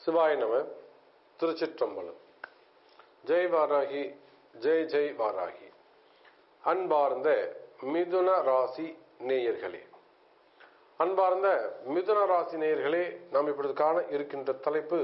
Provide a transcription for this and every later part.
சிவாய நம திருச்சிற்றம்பலம் ஜெய் வாராகி ஜெய் ஜெய் வாராகி அன்பார்ந்த மிதுன ராசி நேயர்களே அன்பார்ந்த மிதுன ராசி நேயர்களே நாம் இப்பொழுது காண இருக்கின்ற தலைப்பு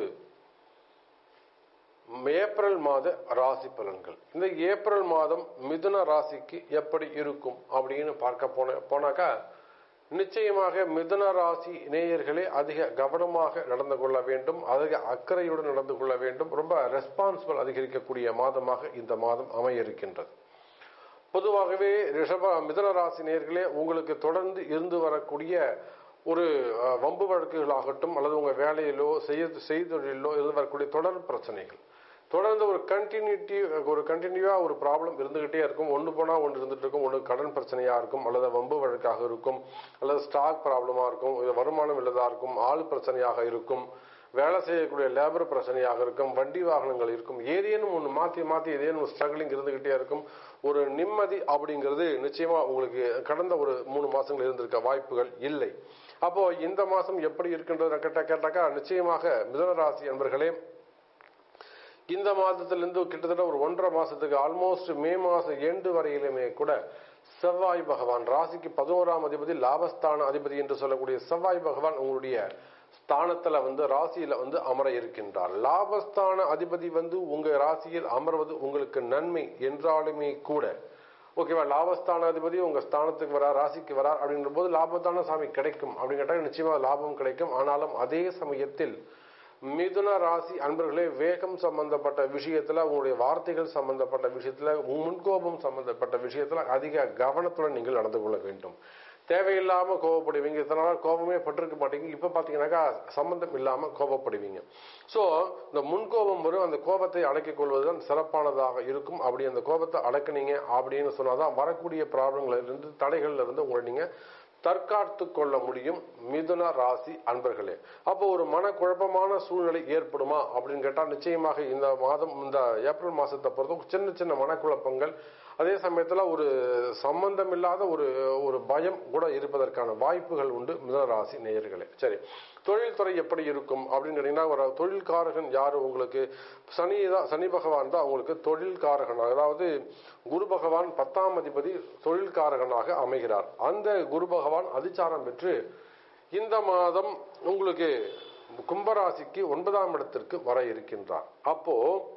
ஏப்ரல் மாத ராசி பலன்கள் இந்த ஏப்ரல் மாதம் மிதுன ராசிக்கு எப்படி இருக்கும் அப்படின்னு பார்க்க போன போனாக்கா நிச்சயமாக மிதுன ராசி நேயர்களே அதிக கவனமாக நடந்து கொள்ள வேண்டும் அதிக அக்கறையுடன் நடந்து கொள்ள வேண்டும் ரொம்ப ரெஸ்பான்சிபிள் அதிகரிக்கக்கூடிய மாதமாக இந்த மாதம் அமைய இருக்கின்றது பொதுவாகவே ரிஷப மிதுன ராசி நேயர்களே உங்களுக்கு தொடர்ந்து இருந்து வரக்கூடிய ஒரு அஹ், வம்பு வழக்குகளாகட்டும் அல்லது உங்க வேலையிலோ செய்ய செய்தொழிலோ இருந்து வரக்கூடிய தொடர் பிரச்சனைகள் தொடர்ந்து ஒரு கண்டினியூட்டி ஒரு கண்டினியூவா ஒரு ப்ராப்ளம் இருந்துகிட்டே இருக்கும் ஒன்று போனா ஒன்று இருந்துட்டு இருக்கும் ஒன்று கடன் பிரச்சனையா இருக்கும் அல்லது வம்பு வழக்காக இருக்கும் அல்லது ஸ்டாக் ப்ராப்ளமா இருக்கும் இது வருமானம் இல்லதா இருக்கும் ஆள் பிரச்சனையாக இருக்கும் வேலை செய்யக்கூடிய லேபர் பிரச்சனையாக இருக்கும் வண்டி வாகனங்கள் இருக்கும் ஏதேனும் ஒன்று மாற்றி மாற்றி ஏதேனும் ஸ்ட்ரகிளிங் இருந்துகிட்டே இருக்கும் ஒரு நிம்மதி அப்படிங்கிறது நிச்சயமா உங்களுக்கு கடந்த ஒரு மூணு மாசங்கள் இருந்திருக்க வாய்ப்புகள் இல்லை அப்போ இந்த மாசம் எப்படி இருக்கின்றது கேட்டா கேட்டாக்கா நிச்சயமாக மிதனராசி என்பர்களே இந்த மாதத்திலிருந்து கிட்டத்தட்ட ஒரு ஒன்றரை மாசத்துக்கு ஆல்மோஸ்ட் மே மாசம் எண்டு வரையிலுமே கூட செவ்வாய் பகவான் ராசிக்கு பதினோராம் அதிபதி லாபஸ்தான அதிபதி என்று சொல்லக்கூடிய செவ்வாய் பகவான் உங்களுடைய ஸ்தானத்துல வந்து ராசியில வந்து அமர இருக்கின்றார் லாபஸ்தான அதிபதி வந்து உங்க ராசியில் அமர்வது உங்களுக்கு நன்மை என்றாலுமே கூட ஓகேவா லாபஸ்தான அதிபதி உங்க ஸ்தானத்துக்கு வரார் ராசிக்கு வரார் அப்படின்ற போது லாபத்தான சாமி கிடைக்கும் அப்படின்னு கேட்டா நிச்சயமா லாபம் கிடைக்கும் ஆனாலும் அதே சமயத்தில் மிதுன ராசி அன்பர்களே வேகம் சம்பந்தப்பட்ட விஷயத்துல உங்களுடைய வார்த்தைகள் சம்பந்தப்பட்ட விஷயத்துல முன்கோபம் சம்பந்தப்பட்ட விஷயத்துல அதிக கவனத்துடன் நீங்கள் நடந்து கொள்ள வேண்டும் தேவையில்லாம கோவப்படுவீங்க இத்தனை நாள் கோபமே பட்டிருக்க மாட்டீங்க இப்ப பாத்தீங்கன்னாக்கா சம்பந்தம் இல்லாம கோபப்படுவீங்க சோ இந்த முன்கோபம் வரும் அந்த கோபத்தை அடக்கிக் கொள்வதுதான் சிறப்பானதாக இருக்கும் அப்படி அந்த கோபத்தை அடக்குனீங்க அப்படின்னு சொன்னாதான் வரக்கூடிய ப்ராப்ளங்கள்ல இருந்து தடைகள்ல இருந்து உங்களை நீங்க தற்காத்து கொள்ள முடியும் மிதுன ராசி அன்பர்களே அப்போ ஒரு மனக்குழப்பமான சூழ்நிலை ஏற்படுமா அப்படின்னு கேட்டா நிச்சயமாக இந்த மாதம் இந்த ஏப்ரல் மாசத்தை பொறுத்த சின்ன சின்ன மனக்குழப்பங்கள் அதே சமயத்துல ஒரு சம்பந்தம் இல்லாத ஒரு ஒரு பயம் கூட இருப்பதற்கான வாய்ப்புகள் உண்டு மிதுன ராசி நேயர்களே சரி தொழில்துறை எப்படி இருக்கும் அப்படின்னு கேட்டீங்கன்னா ஒரு தொழில்காரகன் யாரு உங்களுக்கு சனி தான் சனி பகவான் தான் உங்களுக்கு தொழில்காரகன் அதாவது குரு பகவான் பத்தாம் அதிபதி தொழில்காரகனாக அமைகிறார் அந்த குரு பகவான் அதிச்சாரம் பெற்று இந்த மாதம் உங்களுக்கு கும்பராசிக்கு ஒன்பதாம் இடத்திற்கு வர இருக்கின்றார் அப்போ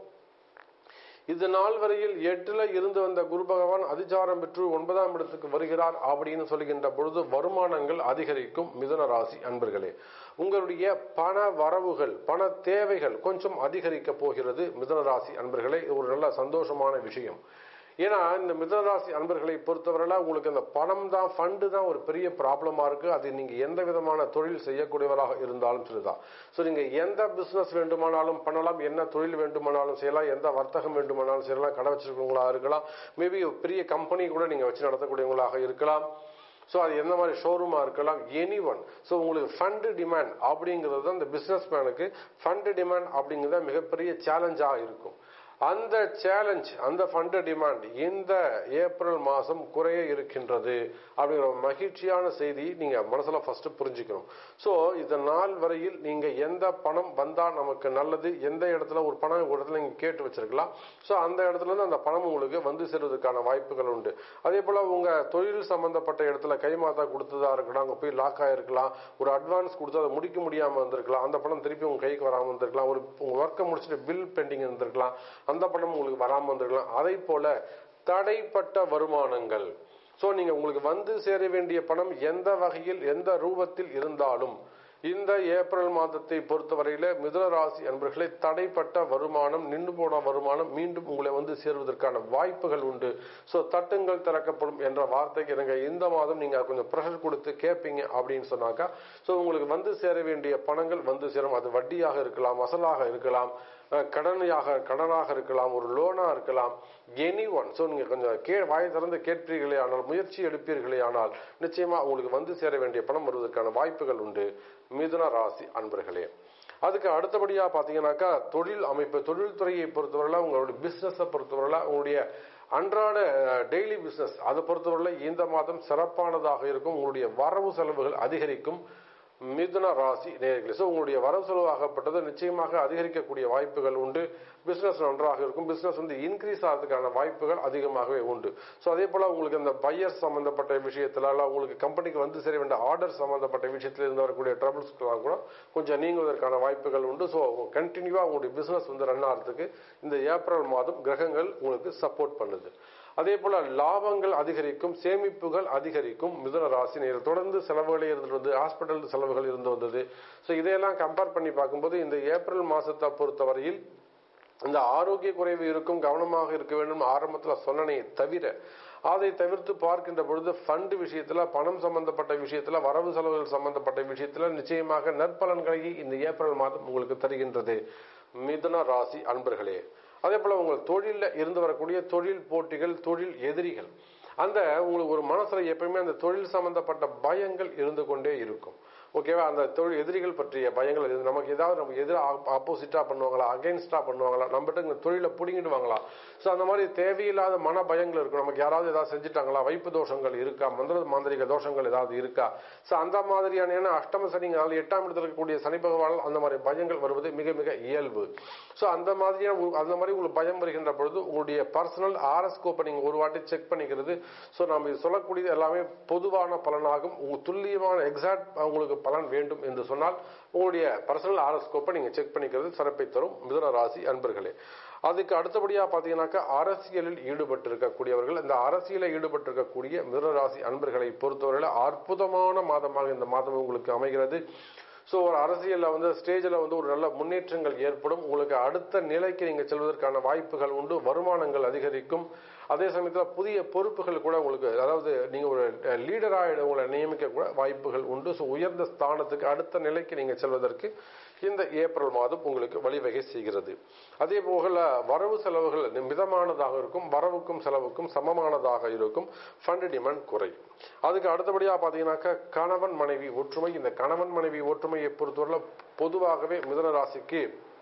இது நாள் வரையில் எட்டுல இருந்து வந்த குரு பகவான் அதிச்சாரம் பெற்று ஒன்பதாம் இடத்துக்கு வருகிறார் அப்படின்னு சொல்லுகின்ற பொழுது வருமானங்கள் அதிகரிக்கும் மிதுன ராசி அன்பர்களே உங்களுடைய பண வரவுகள் பண தேவைகள் கொஞ்சம் அதிகரிக்க போகிறது மிதுன ராசி அன்பர்களே இது ஒரு நல்ல சந்தோஷமான விஷயம் ஏன்னா இந்த மிதனராசி அன்பர்களை பொறுத்தவரையில உங்களுக்கு அந்த பணம் தான் ஃபண்டு தான் ஒரு பெரிய ப்ராப்ளமா இருக்கு அது நீங்க எந்த விதமான தொழில் செய்யக்கூடியவராக இருந்தாலும் சரிதான் ஸோ நீங்க எந்த பிசினஸ் வேண்டுமானாலும் பண்ணலாம் என்ன தொழில் வேண்டுமானாலும் செய்யலாம் எந்த வர்த்தகம் வேண்டுமானாலும் செய்யலாம் கடை வச்சிருக்கவங்களா இருக்கலாம் மேபி பெரிய கம்பெனி கூட நீங்க வச்சு நடத்தக்கூடியவங்களாக இருக்கலாம் ஸோ அது எந்த மாதிரி ஷோரூமா இருக்கலாம் எனி ஒன் ஸோ உங்களுக்கு ஃபண்டு டிமாண்ட் அப்படிங்கிறது தான் இந்த பிசினஸ் மேனுக்கு ஃபண்டு டிமாண்ட் அப்படிங்கிறது மிகப்பெரிய சேலஞ்சாக இருக்கும் அந்த சேலஞ்ச் அந்த ஃபண்ட் டிமாண்ட் இந்த ஏப்ரல் மாசம் குறைய இருக்கின்றது அப்படிங்கிற மகிழ்ச்சியான செய்தி நீங்க மனசுல ஃபர்ஸ்ட் புரிஞ்சுக்கணும் ஸோ இந்த நாள் வரையில் நீங்க எந்த பணம் வந்தா நமக்கு நல்லது எந்த இடத்துல ஒரு பணம் ஒரு இடத்துல நீங்க கேட்டு வச்சிருக்கலாம் ஸோ அந்த இடத்துல இருந்து அந்த பணம் உங்களுக்கு வந்து சேர்வதற்கான வாய்ப்புகள் உண்டு அதே போல உங்க தொழில் சம்பந்தப்பட்ட இடத்துல கைமாத்தா கொடுத்ததா இருக்கலாம் அங்க போய் லாக் ஆயிருக்கலாம் ஒரு அட்வான்ஸ் கொடுத்து அதை முடிக்க முடியாம வந்திருக்கலாம் அந்த பணம் திருப்பி உங்க கைக்கு வராம வந்திருக்கலாம் ஒரு உங்க ஒர்க்கை முடிச்சுட்டு பில் பெண்டிங் இருந்திருக்கலாம் அந்த பணம் உங்களுக்கு வராமல் வந்திருக்கலாம் அதை போல தடைப்பட்ட வருமானங்கள் சோ நீங்க உங்களுக்கு வந்து சேர வேண்டிய பணம் எந்த வகையில் எந்த ரூபத்தில் இருந்தாலும் இந்த ஏப்ரல் மாதத்தை பொறுத்தவரையில மிதுன ராசி அன்பர்களை தடைப்பட்ட வருமானம் நின்று போன வருமானம் மீண்டும் உங்களை வந்து சேர்வதற்கான வாய்ப்புகள் உண்டு சோ தட்டுங்கள் திறக்கப்படும் என்ற வார்த்தைக்கு எனக்கு இந்த மாதம் நீங்க கொஞ்சம் ப்ரெஷர் கொடுத்து கேட்பீங்க அப்படின்னு சொன்னாக்கா சோ உங்களுக்கு வந்து சேர வேண்டிய பணங்கள் வந்து சேரும் அது வட்டியாக இருக்கலாம் அசலாக இருக்கலாம் அஹ், கடனையாக கடனாக இருக்கலாம் ஒரு லோனா இருக்கலாம் எனி ஒன் ஸோ நீங்க கொஞ்சம் கே வாய் திறந்து கேட்பீர்களே ஆனால் முயற்சி எடுப்பீர்களே ஆனால் நிச்சயமா உங்களுக்கு வந்து சேர வேண்டிய பணம் வருவதற்கான வாய்ப்புகள் உண்டு மிதுன ராசி அன்பர்களே அதுக்கு அடுத்தபடியா பாத்தீங்கன்னாக்கா தொழில் அமைப்பு தொழில்துறையை பொறுத்தவரையில உங்களுடைய பிசினஸை பொறுத்தவரையில உங்களுடைய அன்றாட டெய்லி பிசினஸ் அதை பொறுத்தவரையில இந்த மாதம் சிறப்பானதாக இருக்கும் உங்களுடைய வரவு செலவுகள் அதிகரிக்கும் மிதுன ராசி நேயர்களே ஸோ உங்களுடைய வரவு செலவாகப்பட்டது நிச்சயமாக அதிகரிக்கக்கூடிய வாய்ப்புகள் உண்டு பிசினஸ் நன்றாக இருக்கும் பிசினஸ் வந்து இன்க்ரீஸ் ஆகிறதுக்கான வாய்ப்புகள் அதிகமாகவே உண்டு ஸோ அதே போல உங்களுக்கு இந்த பையர் சம்பந்தப்பட்ட விஷயத்துல அல்ல உங்களுக்கு கம்பெனிக்கு வந்து சேர வேண்டிய ஆர்டர் சம்பந்தப்பட்ட விஷயத்துல இருந்து வரக்கூடிய ட்ரபிள்ஸ்க்கெல்லாம் கூட கொஞ்சம் நீங்குவதற்கான வாய்ப்புகள் உண்டு ஸோ கண்டினியூவா உங்களுடைய பிசினஸ் வந்து ரன் ஆகிறதுக்கு இந்த ஏப்ரல் மாதம் கிரகங்கள் உங்களுக்கு சப்போர்ட் பண்ணுது அதே போல லாபங்கள் அதிகரிக்கும் சேமிப்புகள் அதிகரிக்கும் மிதுன ராசி நேரில் தொடர்ந்து செலவுகளே இருந்துட்டு வந்து ஹாஸ்பிட்டல் செலவுகள் இருந்து வந்தது ஸோ இதையெல்லாம் கம்பேர் பண்ணி பார்க்கும்போது இந்த ஏப்ரல் மாசத்தை பொறுத்தவரையில் இந்த ஆரோக்கிய குறைவு இருக்கும் கவனமாக இருக்க வேண்டும் ஆரம்பத்தில் சொன்னனே தவிர அதை தவிர்த்து பார்க்கின்ற பொழுது ஃபண்ட் விஷயத்துல பணம் சம்பந்தப்பட்ட விஷயத்துல வரவு செலவுகள் சம்பந்தப்பட்ட விஷயத்துல நிச்சயமாக நற்பலன்களை இந்த ஏப்ரல் மாதம் உங்களுக்கு தருகின்றது மிதுன ராசி அன்பர்களே அதே போல உங்கள் தொழிலில் இருந்து வரக்கூடிய தொழில் போட்டிகள் தொழில் எதிரிகள் அந்த உங்களுக்கு ஒரு மனசுல எப்பயுமே அந்த தொழில் சம்பந்தப்பட்ட பயங்கள் இருந்து கொண்டே இருக்கும் ஓகேவா அந்த தொழில் எதிரிகள் பற்றிய பயங்கள் இருந்து நமக்கு ஏதாவது நமக்கு எதிராக ஆப்போசிட்டா பண்ணுவாங்களா அகைன்ஸ்டா பண்ணுவாங்களா நம்மகிட்ட இந்த தொழிலை பிடிங்கிடுவாங்களா ஸோ அந்த மாதிரி தேவையில்லாத மன பயங்கள் இருக்கும் நமக்கு யாராவது ஏதாவது செஞ்சுட்டாங்களா வைப்பு தோஷங்கள் இருக்கா மந்திர மாந்திரிக தோஷங்கள் ஏதாவது இருக்கா ஸோ அந்த மாதிரியான ஏன்னா அஷ்டம சனிங்களால் எட்டாம் இடத்துல இருக்கக்கூடிய சனி பகவானால் அந்த மாதிரி பயங்கள் வருவது மிக மிக இயல்பு ஸோ அந்த மாதிரியான ஒரு- அந்த மாதிரி உங்களுக்கு பயம் வருகின்ற பொழுது உங்களுடைய பர்சனல் ஆர்எஸ்கோப்பை நீங்க ஒரு வாட்டி செக் பண்ணிக்கிறது ஸோ நம்ம இது சொல்லக்கூடியது எல்லாமே பொதுவான பலனாகும் உங்க துல்லியமான எக்ஸாக்ட் உங்களுக்கு பலன் வேண்டும் என்று சொன்னால் உங்களுடைய பர்சனல் ஆரோஸ்கோப்பை நீங்க செக் பண்ணிக்கிறது சிறப்பை தரும் மிதுன ராசி அன்பர்களே அதுக்கு அடுத்தபடியா பாத்தீங்கன்னாக்கா அரசியலில் ஈடுபட்டு இருக்கக்கூடியவர்கள் இந்த அரசியலில் ஈடுபட்டு இருக்கக்கூடிய மிதுன ராசி அன்பர்களை பொறுத்தவரையில அற்புதமான மாதமாக இந்த மாதம் உங்களுக்கு அமைகிறது ஸோ ஒரு அரசியலில் வந்து ஸ்டேஜில் வந்து ஒரு நல்ல முன்னேற்றங்கள் ஏற்படும் உங்களுக்கு அடுத்த நிலைக்கு நீங்கள் செல்வதற்கான வாய்ப்புகள் உண்டு வருமானங்கள் அதிகரிக்கும் அதே சமயத்தில் புதிய பொறுப்புகள் கூட உங்களுக்கு அதாவது நீங்கள் ஒரு லீடராக உங்களை நியமிக்க கூட வாய்ப்புகள் உண்டு ஸோ உயர்ந்த ஸ்தானத்துக்கு அடுத்த நிலைக்கு நீங்கள் செல்வதற்கு இந்த ஏப்ரல் மாதம் உங்களுக்கு வழிவகை செய்கிறது அதே போல வரவு செலவுகள் மிதமானதாக இருக்கும் வரவுக்கும் செலவுக்கும் சமமானதாக இருக்கும் ஃபண்ட் டிமாண்ட் குறையும் அதுக்கு அடுத்தபடியாக பார்த்தீங்கன்னாக்கா கணவன் மனைவி ஒற்றுமை இந்த கணவன் மனைவி ஒற்றுமையை பொறுத்தவரை பொதுவாகவே மிதன ராசிக்கு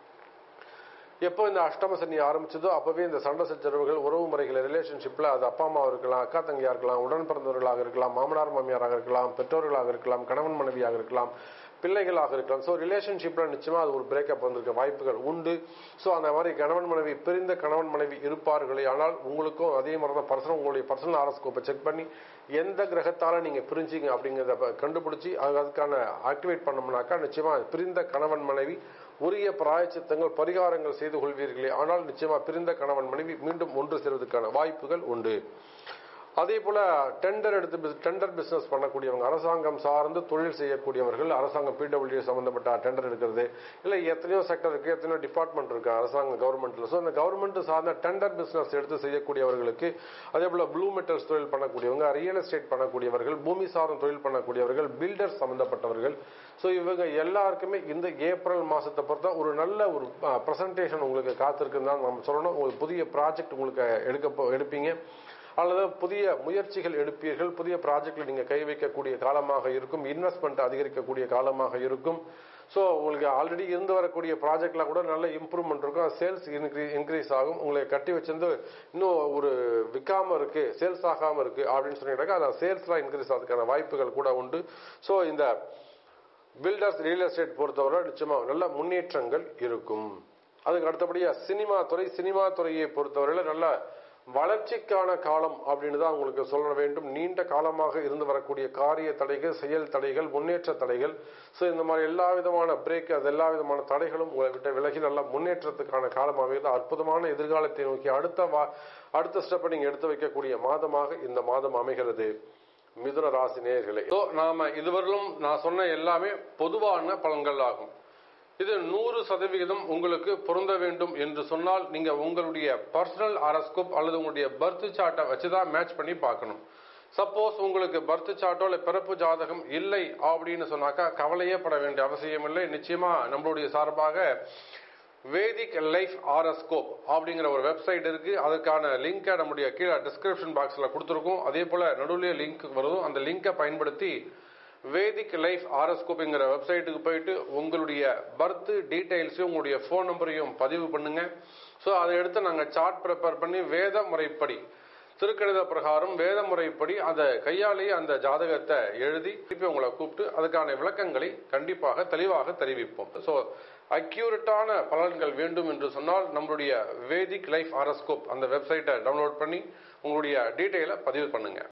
எப்போ இந்த அஷ்டம சனி ஆரம்பிச்சதோ அப்பவே இந்த சண்டை சச்சரவுகள் உறவு முறைகள் ரிலேஷன்ஷிப்ல அது அப்பா அம்மாவா இருக்கலாம் அக்கா தங்கையா இருக்கலாம் உடன் பிறந்தவர்களாக இருக்கலாம் மாமனார் மாமியாராக இருக்கலாம் பெற்றோர்களாக இருக்கலாம் கணவன் மனைவியாக இருக்கலாம் பிள்ளைகளாக இருக்கலாம் ஸோ ரிலேஷன்ஷிப்ல நிச்சயமா அது ஒரு பிரேக்கப் வந்திருக்க வாய்ப்புகள் உண்டு ஸோ அந்த மாதிரி கணவன் மனைவி பிரிந்த கணவன் மனைவி இருப்பார்களே ஆனால் உங்களுக்கும் அதே மாதிரி தான் பர்சனல் உங்களுடைய பர்சனல் ஆரோஸ்கோப்பை செக் பண்ணி எந்த கிரகத்தால நீங்க பிரிஞ்சீங்க அப்படிங்கிறத ப- கண்டுபிடிச்சி அது- அதுக்கான ஆக்டிவேட் பண்ணோம்னாக்கா நிச்சயமா பிரிந்த கணவன் மனைவி உரிய பிராயச்சித்தங்கள் பரிகாரங்கள் செய்து கொள்வீர்களே ஆனால் நிச்சயமா பிரிந்த கணவன் மனைவி மீண்டும் ஒன்று சேர்வதற்கான வாய்ப்புகள் உண்டு அதே போல டெண்டர் எடுத்து டெண்டர் பிசினஸ் பண்ணக்கூடியவங்க அரசாங்கம் சார்ந்து தொழில் செய்யக்கூடியவர்கள் அரசாங்கம் பிடபிள்யூ சம்பந்தப்பட்ட டெண்டர் எடுக்கிறது இல்லை எத்தனையோ செக்டர் இருக்கு எத்தனையோ டிபார்ட்மெண்ட் இருக்கு அரசாங்க கவர்மெண்ட்ல ஸோ அந்த கவர்மெண்ட் சார்ந்த டெண்டர் பிசினஸ் எடுத்து செய்யக்கூடியவர்களுக்கு அதே போல ப்ளூ மெட்டல்ஸ் தொழில் பண்ணக்கூடியவங்க ரியல் எஸ்டேட் பண்ணக்கூடியவர்கள் பூமி சார்ந்த தொழில் பண்ணக்கூடியவர்கள் பில்டர்ஸ் சம்பந்தப்பட்டவர்கள் ஸோ இவங்க எல்லாருக்குமே இந்த ஏப்ரல் மாசத்தை பொறுத்த ஒரு நல்ல ஒரு ப்ரெசன்டேஷன் உங்களுக்கு காத்திருக்குன்னு தான் நம்ம சொல்லணும் உங்களுக்கு புதிய ப்ராஜெக்ட் உங்களுக்கு எடுக்க போ- எடுப்பீங்க அல்லது புதிய முயற்சிகள் எடுப்பீர்கள் புதிய ப்ராஜெக்ட்ல நீங்க கை வைக்கக்கூடிய காலமாக இருக்கும் இன்வெஸ்ட்மெண்ட் அதிகரிக்கக்கூடிய காலமாக இருக்கும் ஸோ உங்களுக்கு ஆல்ரெடி இருந்து வரக்கூடிய ப்ராஜெக்ட்ல கூட நல்ல இம்ப்ரூவ்மெண்ட் இருக்கும் சேல்ஸ் இன்க்ரீஸ் ஆகும் உங்களை கட்டி வச்சிருந்து இன்னும் ஒரு விற்காம இருக்கு சேல்ஸ் ஆகாம இருக்கு அப்படின்னு சொன்னீங்கன்னாக்கா அந்த சேல்ஸ்லாம் இன்க்ரீஸ் ஆகிறதுக்கான வாய்ப்புகள் கூட உண்டு ஸோ இந்த பில்டர்ஸ் ரியல் எஸ்டேட் பொறுத்தவரை நிச்சயமா நல்ல முன்னேற்றங்கள் இருக்கும் அதுக்கு அடுத்தபடியா சினிமா துறை சினிமா துறையை பொறுத்தவரையில நல்ல வளர்ச்சிக்கான காலம் அப்படின்னு தான் உங்களுக்கு சொல்ல வேண்டும் நீண்ட காலமாக இருந்து வரக்கூடிய காரிய தடைகள் செயல் தடைகள் முன்னேற்ற தடைகள் ஸோ இந்த மாதிரி எல்லா விதமான பிரேக் அது எல்லா விதமான தடைகளும் உங்களை விட்டு விலகி நல்ல முன்னேற்றத்துக்கான காலமாக இது அற்புதமான எதிர்காலத்தை நோக்கி அடுத்த வா அடுத்த ஸ்டெப்பை நீங்க எடுத்து வைக்கக்கூடிய மாதமாக இந்த மாதம் அமைகிறது மிதுன ராசி நேயர்களே ஸோ நாம இதுவரையிலும் நான் சொன்ன எல்லாமே பொதுவான பலன்கள் ஆகும் இது நூறு சதவிகிதம் உங்களுக்கு பொருந்த வேண்டும் என்று சொன்னால் நீங்க உங்களுடைய பர்சனல் ஆரஸ்கோப் அல்லது உங்களுடைய பர்த் சார்ட்டை வச்சுதான் மேட்ச் பண்ணி பார்க்கணும் சப்போஸ் உங்களுக்கு பர்த் சார்ட்டோ இல்லை பிறப்பு ஜாதகம் இல்லை அப்படின்னு சொன்னாக்கா கவலையே பட வேண்டிய அவசியம் இல்லை நிச்சயமா நம்மளுடைய சார்பாக வேதிக் லைஃப் ஆரஸ்கோப் அப்படிங்கிற ஒரு வெப்சைட் இருக்கு அதுக்கான லிங்கை நம்முடைய கீழே டிஸ்கிரிப்ஷன் பாக்ஸ்ல கொடுத்துருக்கோம் அதே போல நடுவுலயே லிங்க் வரும் அந்த லிங்கை பயன்படுத்தி வேதிக் லைஃப் ஆரஸ்கோப்புங்கிற வெப்சைட்டுக்கு போயிட்டு உங்களுடைய பர்த் டீடைல்ஸையும் உங்களுடைய ஃபோன் நம்பரையும் பதிவு பண்ணுங்க ஸோ அதை எடுத்து நாங்கள் சார்ட் ப்ரிப்பேர் பண்ணி வேத முறைப்படி திருக்கணித பிரகாரம் வேத முறைப்படி அதை கையாலேயே அந்த ஜாதகத்தை எழுதி திருப்பி உங்களை கூப்பிட்டு அதுக்கான விளக்கங்களை கண்டிப்பாக தெளிவாக தெரிவிப்போம் ஸோ அக்யூரட்டான பலன்கள் வேண்டும் என்று சொன்னால் நம்மளுடைய வேதிக் லைஃப் ஆரஸ்கோப் அந்த வெப்சைட்டை டவுன்லோட் பண்ணி உங்களுடைய டீட்டெயிலை பதிவு பண்ணுங்க